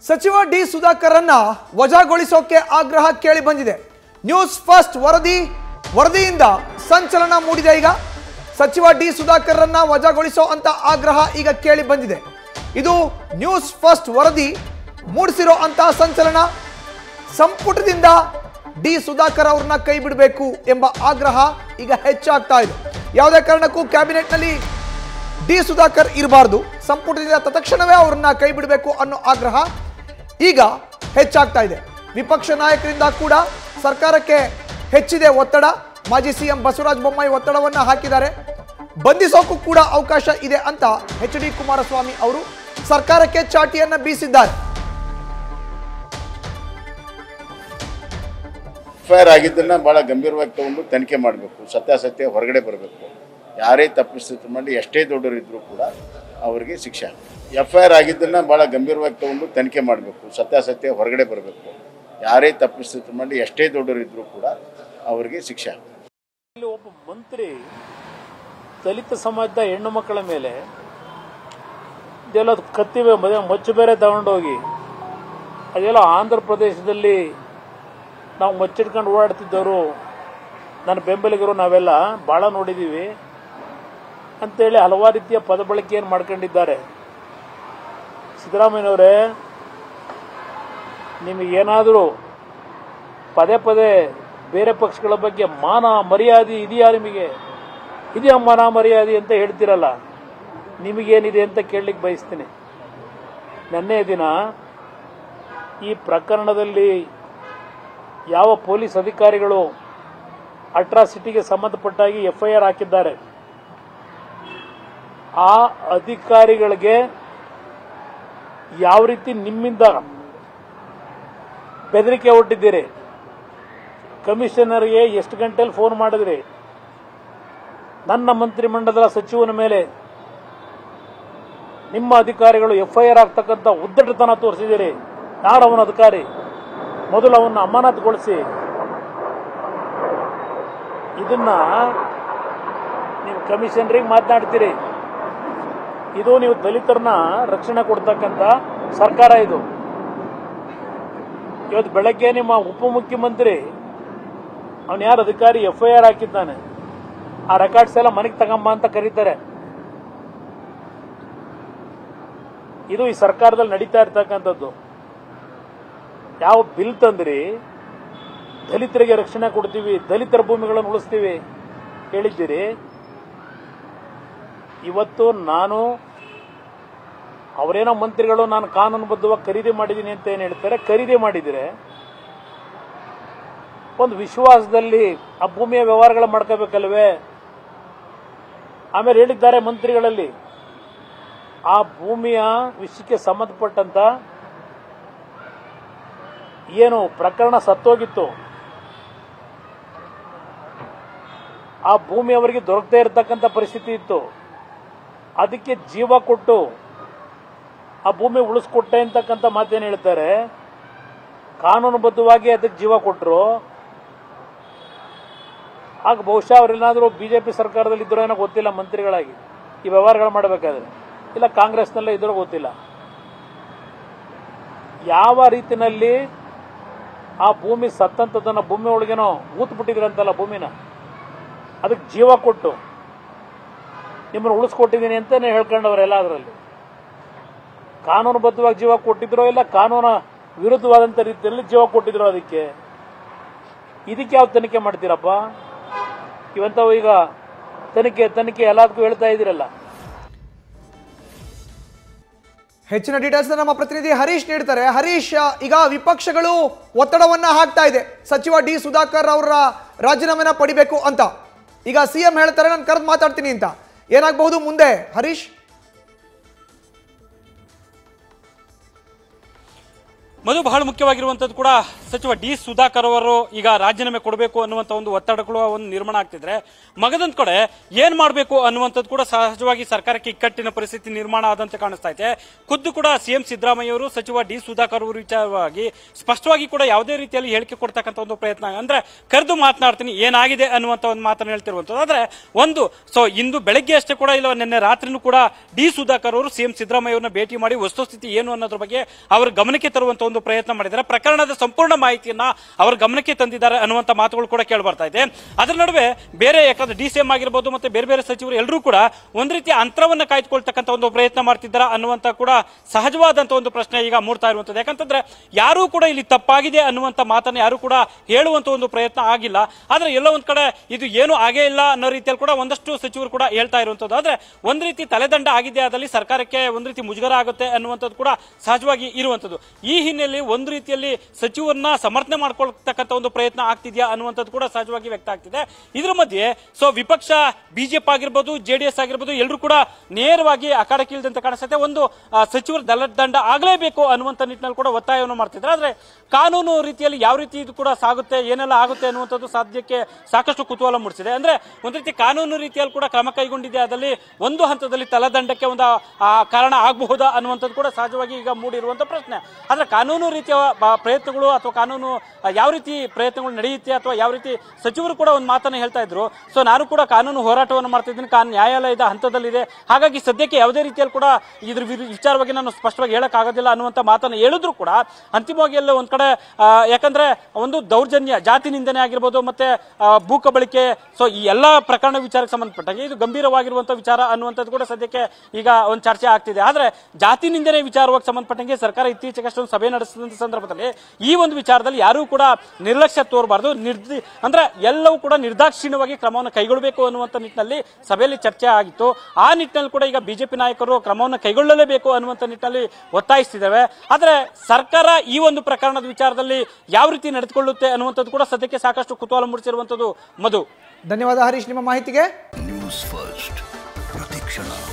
ಸಚಿವ ಡಿ ಸುಧಾಕರ್ರನ್ನ ವಜಾಗೊಳಿಸೋಕೆ ಆಗ್ರಹ ಕೇಳಿ ಬಂದಿದೆ ನ್ಯೂಸ್ ಫಸ್ಟ್ ವರದಿ ವರದಿಯಿಂದ ಸಂಚಲನ ಮೂಡಿದೆ ಈಗ ಸಚಿವ ಡಿ ಸುಧಾಕರ್ರನ್ನ ವಜಾಗೊಳಿಸೋ ಅಂತ ಆಗ್ರಹ ಈಗ ಕೇಳಿ ಬಂದಿದೆ ಇದು ನ್ಯೂಸ್ ಫಸ್ಟ್ ವರದಿ ಮೂಡಿಸಿರೋ ಅಂತ ಸಂಚಲನ ಸಂಪುಟದಿಂದ ಡಿ ಸುಧಾಕರ್ ಅವ್ರನ್ನ ಕೈ ಬಿಡಬೇಕು ಎಂಬ ಆಗ್ರಹ ಈಗ ಹೆಚ್ಚಾಗ್ತಾ ಇದೆ ಯಾವುದೇ ಕಾರಣಕ್ಕೂ ಕ್ಯಾಬಿನೆಟ್ನಲ್ಲಿ ಡಿ ಸುಧಾಕರ್ ಇರಬಾರ್ದು ಸಂಪುಟದಿಂದ ತತ್ಕ್ಷಣವೇ ಅವ್ರನ್ನ ಕೈ ಬಿಡಬೇಕು ಅನ್ನೋ ಆಗ್ರಹ ಈಗ ಹೆಚ್ಚಾಗ್ತಾ ಇದೆ ವಿಪಕ್ಷ ನಾಯಕರಿಂದ ಕೂಡ ಸರ್ಕಾರಕ್ಕೆ ಹೆಚ್ಚಿದೆ ಒತ್ತಡ ಮಾಜಿ ಸಿಎಂ ಬಸವರಾಜ ಬೊಮ್ಮಾಯಿ ಒತ್ತಡವನ್ನ ಹಾಕಿದ್ದಾರೆ ಬಂಧಿಸೋಕ್ಕೂ ಕೂಡ ಅವಕಾಶ ಇದೆ ಅಂತ ಎಚ್ ಡಿ ಕುಮಾರಸ್ವಾಮಿ ಅವರು ಸರ್ಕಾರಕ್ಕೆ ಚಾಟಿಯನ್ನ ಬೀಸಿದ್ದಾರೆ ಎಫ್ಐಆರ್ ಆಗಿದ್ದನ್ನ ಭಾಳ ಗಂಭೀರವಾಗಿ ತಗೊಂಡು ತನಿಖೆ ಮಾಡಬೇಕು ಸತ್ಯಾಸತ್ಯ ಹೊರಗಡೆ ಬರಬೇಕು ಯಾರೇ ತಪ್ಪಿಸ್ತಿತ್ತು ಮಾಡಿ ಎಷ್ಟೇ ದೊಡ್ಡವರು ಇದ್ದರೂ ಕೂಡ ಅವರಿಗೆ ಶಿಕ್ಷೆ ಎಫ್ ಐ ಆರ್ ಆಗಿದ್ದನ್ನ ಭಾಳ ಗಂಭೀರವಾಗಿ ತಗೊಂಡು ತನಿಖೆ ಮಾಡಬೇಕು ಸತ್ಯಾಸತ್ಯ ಹೊರಗಡೆ ಬರಬೇಕು ಯಾರೇ ತಪ್ಪಿಸ್ತಿತ್ತು ಮಾಡಿ ಎಷ್ಟೇ ದೊಡ್ಡವರು ಇದ್ದರೂ ಕೂಡ ಅವರಿಗೆ ಶಿಕ್ಷೆ ಆಗಬೇಕು ಇಲ್ಲಿ ಒಬ್ಬ ಮಂತ್ರಿ ದಲಿತ ಸಮಾಜದ ಹೆಣ್ಣು ಮಕ್ಕಳ ಮೇಲೆ ಇದೆಲ್ಲ ಕತ್ತಿ ಬೇ- ಮದುವೆ ಮಚ್ಚು ಬೇರೆ ತಗೊಂಡೋಗಿ ಅದೆಲ್ಲ ಆಂಧ್ರ ಪ್ರದೇಶದಲ್ಲಿ ನಾವು ಮಚ್ಚಿಡ್ಕೊಂಡು ಓಡಾಡ್ತಿದ್ದವರು ನನ್ನ ಬೆಂಬಲಿಗರು ನಾವೆಲ್ಲ ಭಾಳ ನೋಡಿದ್ದೀವಿ ಅಂತೇಳಿ ಹಲವಾರು ರೀತಿಯ ಪದ ಬಳಕೆಯನ್ನು ಮಾಡ್ಕೊಂಡಿದ್ದಾರೆ ಸಿದ್ದರಾಮಯ್ಯನವರೇ ನಿಮಗೇನಾದರೂ ಪದೇ ಪದೇ ಬೇರೆ ಪಕ್ಷಗಳ ಬಗ್ಗೆ ಮಾನ ಮರ್ಯಾದೆ ಇದೆಯಾ ನಿಮಗೆ ಇದೆಯಾ ಮಾನ ಮರ್ಯಾದೆ ಅಂತ ಹೇಳ್ತಿರಲ್ಲ ನಿಮಗೇನಿದೆ ಅಂತ ಕೇಳಲಿಕ್ಕೆ ಬಯಸ್ತೀನಿ ನೆನ್ನೆಯ ದಿನ ಈ ಪ್ರಕರಣದಲ್ಲಿ ಯಾವ ಪೊಲೀಸ್ ಅಧಿಕಾರಿಗಳು ಅಟ್ರಾಸಿಟಿಗೆ ಸಂಬಂಧಪಟ್ಟಾಗಿ ಎಫ್ಐಆರ್ ಹಾಕಿದ್ದಾರೆ ಆ ಅಧಿಕಾರಿಗಳಿಗೆ ಯಾವ ರೀತಿ ನಿಮ್ಮಿಂದ ಬೆದರಿಕೆ ಒಡ್ಡಿದ್ದೀರಿ ಕಮಿಷನರ್ಗೆ ಎಷ್ಟು ಗಂಟೆಲಿ ಫೋನ್ ಮಾಡಿದ್ರಿ ನನ್ನ ಮಂತ್ರಿಮಂಡಲದ ಸಚಿವನ ಮೇಲೆ ನಿಮ್ಮ ಅಧಿಕಾರಿಗಳು ಎಫ್ಐಆರ್ ಆಗ್ತಕ್ಕಂಥ ಉದ್ದಟತನ ತೋರಿಸಿದ್ದೀರಿ ಯಾರು ಅವನ ಅಧಿಕಾರಿ ಮೊದಲು ಅವನ್ನ ಅಮಾನತುಗೊಳಿಸಿ ಇದನ್ನ ನೀವು ಕಮಿಷನರಿಗೆ ಮಾತನಾಡ್ತೀರಿ ಇದು ನೀವು ದಲಿತರನ್ನ ರಕ್ಷಣೆ ಕೊಡ್ತಕ್ಕಂಥ ಸರ್ಕಾರ ಇದು ಇವತ್ತು ಬೆಳಗ್ಗೆ ನಿಮ್ಮ ಉಪಮುಖ್ಯಮಂತ್ರಿ ಅವನು ಯಾರು ಅಧಿಕಾರಿ ಎಫ್ ಐ ಆರ್ ಹಾಕಿದ್ದಾನೆ ಆ ರೆಕಾರ್ಡ್ಸ್ ಎಲ್ಲ ಮನೆಗೆ ತಗೊಂಬ ಅಂತ ಕರೀತಾರೆ ಇದು ಈ ಸರ್ಕಾರದಲ್ಲಿ ನಡೀತಾ ಇರ್ತಕ್ಕಂಥದ್ದು ಯಾವ ಬಿಲ್ ತಂದ್ರಿ ದಲಿತರಿಗೆ ರಕ್ಷಣೆ ಕೊಡ್ತೀವಿ ದಲಿತರ ಭೂಮಿಗಳನ್ನು ಉಳಿಸ್ತೀವಿ ಹೇಳಿದ್ದೀರಿ ಇವತ್ತು ನಾನು ಅವರೇನೋ ಮಂತ್ರಿಗಳು ನಾನು ಕಾನೂನುಬದ್ಧವಾಗಿ ಖರೀದಿ ಮಾಡಿದ್ದೀನಿ ಅಂತ ಏನು ಹೇಳ್ತಾರೆ ಖರೀದಿ ಮಾಡಿದರೆ ಒಂದು ವಿಶ್ವಾಸದಲ್ಲಿ ಆ ಭೂಮಿಯ ವ್ಯವಹಾರಗಳು ಮಾಡ್ಕೋಬೇಕಲ್ವೇ ಆಮೇಲೆ ಹೇಳಿದ್ದಾರೆ ಮಂತ್ರಿಗಳಲ್ಲಿ ಆ ಭೂಮಿಯ ವಿಷಯಕ್ಕೆ ಸಂಬಂಧಪಟ್ಟಂತ ಏನು ಪ್ರಕರಣ ಸತ್ತೋಗಿತ್ತು ಆ ಭೂಮಿ ಅವರಿಗೆ ದೊರಕದೇ ಇರತಕ್ಕಂಥ ಪರಿಸ್ಥಿತಿ ಇತ್ತು ಅದಕ್ಕೆ ಜೀವ ಕೊಟ್ಟು ಆ ಭೂಮಿ ಉಳಿಸ್ಕೊಟ್ಟೆ ಅಂತಕ್ಕಂಥ ಮಾತೇನು ಹೇಳ್ತಾರೆ ಕಾನೂನುಬದ್ಧವಾಗಿ ಅದಕ್ಕೆ ಜೀವ ಕೊಟ್ಟರು ಆಗ ಬಹುಶಃ ಅವರೇನಾದರೂ ಬಿಜೆಪಿ ಸರ್ಕಾರದಲ್ಲಿ ಇದ್ರೋ ಏನೋ ಗೊತ್ತಿಲ್ಲ ಮಂತ್ರಿಗಳಾಗಿ ಈ ವ್ಯವಹಾರಗಳು ಮಾಡಬೇಕಾದ್ರೆ ಇಲ್ಲ ಕಾಂಗ್ರೆಸ್ನಲ್ಲೇ ಇದ್ರೂ ಗೊತ್ತಿಲ್ಲ ಯಾವ ರೀತಿನಲ್ಲಿ ಆ ಭೂಮಿ ಸತ್ತಂತದನ್ನ ಭೂಮಿ ಒಳಗೇನೋ ಊತ್ಬಿಟ್ಟಿದ್ರಂತಲ್ಲ ಭೂಮಿನ ಅದಕ್ಕೆ ಜೀವ ಕೊಟ್ಟು ನಿಮ್ಮನ್ನು ಉಳಿಸ್ಕೊಟ್ಟಿದ್ದೀನಿ ಅಂತಾನೆ ಹೇಳ್ಕೊಂಡವರೆಲ್ಲ ಅದರಲ್ಲಿ ಕಾನೂನುಬದ್ಧವಾಗಿ ಜೀವ ಕೊಟ್ಟಿದ್ರೋ ಇಲ್ಲ ಕಾನೂನ ವಿರುದ್ಧವಾದಂಥ ರೀತಿಯಲ್ಲಿ ಜೀವ ಕೊಟ್ಟಿದ್ರೋ ಅದಕ್ಕೆ ಇದಕ್ಕೆ ಯಾವ ತನಿಖೆ ಮಾಡ್ತೀರಪ್ಪ ಇವಂತವು ಈಗ ತನಿಖೆ ತನಿಖೆ ಎಲ್ಲದಕ್ಕೂ ಹೇಳ್ತಾ ಇದ್ದೀರಲ್ಲ ಹೆಚ್ಚಿನ ಡೀಟೇಲ್ಸ್ ನಮ್ಮ ಪ್ರತಿನಿಧಿ ಹರೀಶ್ ನೀಡ್ತಾರೆ ಹರೀಶ್ ಈಗ ವಿಪಕ್ಷಗಳು ಒತ್ತಡವನ್ನ ಹಾಕ್ತಾ ಇದೆ ಸಚಿವ ಡಿ ಸುಧಾಕರ್ ಅವರ ರಾಜೀನಾಮೆನ ಪಡಿಬೇಕು ಅಂತ ಈಗ ಸಿಎಂ ಹೇಳ್ತಾರೆ ನಾನು ಕರೆದು ಮಾತಾಡ್ತೀನಿ ಅಂತ ಏನಾಗಬಹುದು ಮುಂದೆ ಹರೀಶ್ ಮಧು ಬಹಳ ಮುಖ್ಯವಾಗಿರುವಂಥದ್ದು ಕೂಡ ಸಚಿವ ಡಿ ಸುಧಾಕರ್ ಅವರು ಈಗ ರಾಜೀನಾಮೆ ಕೊಡಬೇಕು ಅನ್ನುವಂತ ಒಂದು ಒತ್ತಡಗಳು ಒಂದು ನಿರ್ಮಾಣ ಆಗ್ತಿದ್ರೆ ಮಗದೊಂದ್ ಕಡೆ ಏನ್ ಮಾಡಬೇಕು ಅನ್ನುವಂಥದ್ದು ಕೂಡ ಸಹಜವಾಗಿ ಸರ್ಕಾರಕ್ಕೆ ಇಕ್ಕಟ್ಟಿನ ಪರಿಸ್ಥಿತಿ ನಿರ್ಮಾಣ ಆದಂತೆ ಕಾಣಿಸ್ತಾ ಇದೆ ಖುದ್ದು ಕೂಡ ಸಿಎಂ ಸಿದ್ದರಾಮಯ್ಯ ಅವರು ಸಚಿವ ಡಿ ಸುಧಾಕರ್ ಅವರು ವಿಚಾರವಾಗಿ ಸ್ಪಷ್ಟವಾಗಿ ಕೂಡ ಯಾವುದೇ ರೀತಿಯಲ್ಲಿ ಹೇಳಿಕೆ ಕೊಡ್ತಕ್ಕಂಥ ಒಂದು ಪ್ರಯತ್ನ ಅಂದ್ರೆ ಕರೆದು ಮಾತನಾಡ್ತೀನಿ ಏನಾಗಿದೆ ಅನ್ನುವಂತ ಒಂದು ಮಾತನ್ನು ಹೇಳ್ತಿರುವಂತದ್ದು ಆದ್ರೆ ಒಂದು ಸೊ ಇಂದು ಬೆಳಗ್ಗೆ ಅಷ್ಟೇ ಕೂಡ ಇಲ್ಲ ನಿನ್ನೆ ರಾತ್ರಿನೂ ಕೂಡ ಡಿ ಸುಧಾಕರ್ ಅವರು ಸಿಎಂ ಸಿದ್ದರಾಮಯ್ಯ ಅವರನ್ನ ಭೇಟಿ ಮಾಡಿ ವಸ್ತುಸ್ಥಿತಿ ಏನು ಅನ್ನೋದ್ರ ಬಗ್ಗೆ ಅವರ ಗಮನಕ್ಕೆ ತರುವಂತ ಒಂದು ಪ್ರಯತ್ನ ಮಾಡಿದ್ದಾರೆ ಪ್ರಕರಣದ ಸಂಪೂರ್ಣ ಮಾಹಿತಿಯನ್ನ ಅವರ ಗಮನಕ್ಕೆ ತಂದಿದ್ದಾರೆ ಅನ್ನುವಂತ ಮಾತುಗಳು ಕೂಡ ಕೇಳಿ ಬರ್ತಾ ಇದೆ ಅದರ ನಡುವೆ ಬೇರೆ ಯಾಕಂದ್ರೆ ಡಿ ಸಿ ಎಂ ಆಗಿರ್ಬೋದು ಮತ್ತೆ ಬೇರೆ ಬೇರೆ ಸಚಿವರು ಎಲ್ಲರೂ ಕೂಡ ಒಂದ್ ರೀತಿಯ ಅಂತರವನ್ನ ಕಾಯ್ದುಕೊಳ್ತಕ್ಕಂಥ ಒಂದು ಪ್ರಯತ್ನ ಮಾಡ್ತಿದ್ದಾರೆ ಅನ್ನುವಂತ ಕೂಡ ಸಹಜವಾದಂತ ಒಂದು ಪ್ರಶ್ನೆ ಈಗ ಮೂಡ್ತಾ ಇರುವಂತದ್ದು ಯಾಕಂತಂದ್ರೆ ಯಾರೂ ಕೂಡ ಇಲ್ಲಿ ತಪ್ಪಾಗಿದೆ ಅನ್ನುವಂತ ಮಾತನ್ನ ಯಾರು ಕೂಡ ಹೇಳುವಂತ ಒಂದು ಪ್ರಯತ್ನ ಆಗಿಲ್ಲ ಆದ್ರೆ ಎಲ್ಲೋ ಒಂದ್ ಕಡೆ ಇದು ಏನು ಆಗೇ ಇಲ್ಲ ಅನ್ನೋ ರೀತಿಯಲ್ಲಿ ಕೂಡ ಒಂದಷ್ಟು ಸಚಿವರು ಕೂಡ ಹೇಳ್ತಾ ಇರುವಂತದ್ದು ಆದ್ರೆ ಒಂದ್ ರೀತಿ ತಲೆದಂಡ ಆಗಿದೆ ಅದಲ್ಲಿ ಸರ್ಕಾರಕ್ಕೆ ಒಂದ್ ರೀತಿ ಮುಜುಗರ ಆಗುತ್ತೆ ಅನ್ನುವಂಥದ್ದು ಕೂಡ ಸಹಜವಾಗಿ ಇರುವಂತದ್ದು ಈ ಹಿನ್ನೆಲೆಯಲ್ಲಿ ಒಂದು ರೀತಿಯಲ್ಲಿ ಸಚಿವರನ್ನ ಸಮರ್ಥನೆ ಮಾಡ್ಕೊಳ್ತಕ್ಕಂಥ ಒಂದು ಪ್ರಯತ್ನ ಆಗ್ತಿದೆಯಾ ಅನ್ನುವಂಥದ್ದು ಕೂಡ ಸಹಜವಾಗಿ ವ್ಯಕ್ತ ಆಗ್ತಿದೆ ಇದ್ರ ಮಧ್ಯೆ ಸೊ ವಿಪಕ್ಷ ಬಿಜೆಪಿ ಆಗಿರ್ಬೋದು ಜೆಡಿಎಸ್ ಆಗಿರ್ಬೋದು ಎಲ್ಲರೂ ಕೂಡ ನೇರವಾಗಿ ಅಖಾಡಕ್ಕೆ ಇಳಿದಂತೆ ಕಾಣಿಸುತ್ತೆ ಒಂದು ಆ, ಸಚಿವರ ದಲ ದಂಡ ಆಗಲೇಬೇಕು ಅನ್ನುವಂಥ ನಿಟ್ಟಿನಲ್ಲಿ ಕೂಡ ಒತ್ತಾಯವನ್ನು ಮಾಡ್ತಿದ್ದಾರೆ ಆದ್ರೆ ಕಾನೂನು ರೀತಿಯಲ್ಲಿ ಯಾವ ರೀತಿ ಇದು ಕೂಡ ಸಾಗುತ್ತೆ ಏನೆಲ್ಲ ಆಗುತ್ತೆ ಅನ್ನುವಂಥದ್ದು ಸಾಧ್ಯಕ್ಕೆ ಸಾಕಷ್ಟು ಕುತೂಹಲ ಮೂಡಿಸಿದೆ ಅಂದ್ರೆ ಒಂದು ರೀತಿ ಕಾನೂನು ರೀತಿಯಲ್ಲಿ ಕೂಡ ಕ್ರಮ ಕೈಗೊಂಡಿದೆ ಅದರಲ್ಲಿ ಒಂದು ಹಂತದಲ್ಲಿ ತಲದಂಡಕ್ಕೆ ಒಂದು ಆ, ಕಾರಣ ಆಗಬಹುದಾ ಅನ್ನುವಂಥದ್ದು ಕೂಡ ಸಹಜವಾಗಿ ಈಗ ಮೂಡಿರುವಂತ ಪ್ರಶ್ನೆ ಆದ್ರೆ ಕಾನೂನು ರೀತಿಯ ಬ- ಪ್ರಯತ್ನಗಳು ಅಥವಾ ಕಾನೂನು ಆ, ಯಾವ ರೀತಿ ಪ್ರಯತ್ನಗಳು ನಡೆಯುತ್ತೆ ಅಥವಾ ಯಾವ ರೀತಿ ಸಚಿವರು ಕೂಡ ಒಂದು ಮಾತನ್ನ ಹೇಳ್ತಾ ಇದ್ರು ಸೊ ನಾನು ಕೂಡ ಕಾನೂನು ಹೋರಾಟವನ್ನು ಮಾಡ್ತಿದ್ದೀನಿ ಕಾನೂನು ನ್ಯಾಯಾಲಯದ ಹಂತದಲ್ಲಿದೆ ಹಾಗಾಗಿ ಸದ್ಯಕ್ಕೆ ಯಾವುದೇ ರೀತಿಯಲ್ಲಿ ಕೂಡ ಇದ್ರ ವಿರು- ವಿಚಾರವಾಗಿ ನಾನು ಸ್ಪಷ್ಟವಾಗಿ ಹೇಳಕ್ ಆಗೋದಿಲ್ಲ ಅನ್ನುವಂತ ಮಾತನ್ನು ಹೇಳಿದ್ರು ಕೂಡ ಅಂತಿಮವಾಗಿ ಎಲ್ಲ ಒಂದ್ ಕಡೆ ಆ, ಯಾಕಂದ್ರೆ ಒಂದು ದೌರ್ಜನ್ಯ ಜಾತಿ ನಿಂದನೆ ಆಗಿರ್ಬೋದು ಮತ್ತೆ ಆ, ಭೂ ಕಬಳಿಕೆ ಸೊ ಈ ಎಲ್ಲಾ ಪ್ರಕರಣ ವಿಚಾರಕ್ಕೆ ಸಂಬಂಧಪಟ್ಟಂಗೆ ಇದು ಗಂಭೀರವಾಗಿರುವಂತ ವಿಚಾರ ಅನ್ನುವಂಥದ್ದು ಕೂಡ ಸದ್ಯಕ್ಕೆ ಈಗ ಒಂದು ಚರ್ಚೆ ಆಗ್ತಿದೆ ಆದ್ರೆ ಜಾತಿ ನಿಂದನೆ ವಿಚಾರವಾಗಿ ಸಂಬಂಧಪಟ್ಟಂಗೆ ಸರ್ಕಾರ ಇತ್ತೀಚೆಗಷ್ಟೇ ಒಂದು ಸಭೆ ನಡೆಸಿದಂತ ಸಂದರ್ಭದಲ್ಲಿ ಈ ಒಂದು ವಿಚಾರದಲ್ಲಿ ಯಾರೂ ಕೂಡ ನಿರ್ಲಕ್ಷ್ಯ ತೋರಬಾರದು ನಿರ್ದಿ ಅಂದ್ರೆ ಎಲ್ಲವೂ ಕೂಡ ನಿರ್ದಾಕ್ಷಿಣ್ಯವಾಗಿ ಕ್ರಮವನ್ನು ಕೈಗೊಳ್ಳಬೇಕು ಅನ್ನುವಂಥ ನಿಟ್ಟಿನಲ್ಲಿ ಸಭೆಯಲ್ಲಿ ಚರ್ಚೆ ಆಗಿತ್ತು ಆ ನಿಟ್ಟಿನಲ್ಲಿ ಕೂಡ ಈಗ ಬಿಜೆಪಿ ನಾಯಕರು ಕ್ರಮವನ್ನು ಕೈಗೊಳ್ಳಲೇಬೇಕು ಅನ್ನುವಂಥ ನಿಟ್ಟಿನಲ್ಲಿ ಒತ್ತಾಯಿಸ್ತಿದ್ದೇವೆ ಆದ್ರೆ ಸರ್ಕಾರ ಈ ಒಂದು ಪ್ರಕರಣದ ವಿಚಾರದಲ್ಲಿ ಯಾವ ರೀತಿ ನಡೆದುಕೊಳ್ಳುತ್ತೆ ಅನ್ನುವಂಥದ್ದು ಕೂಡ ಸದ್ಯಕ್ಕೆ ಸಾಕಷ್ಟು ಕುತೂಹಲ ಮೂಡಿಸಿರುವಂಥದ್ದು ಮಧು ಧನ್ಯವಾದ ಹರೀಶ್ ನಿಮ್ಮ ಮಾಹಿತಿಗೆ ನ್ಯೂಸ್ ಫಸ್ಟ್ ಪ್ರತಿಕ್ಷಣ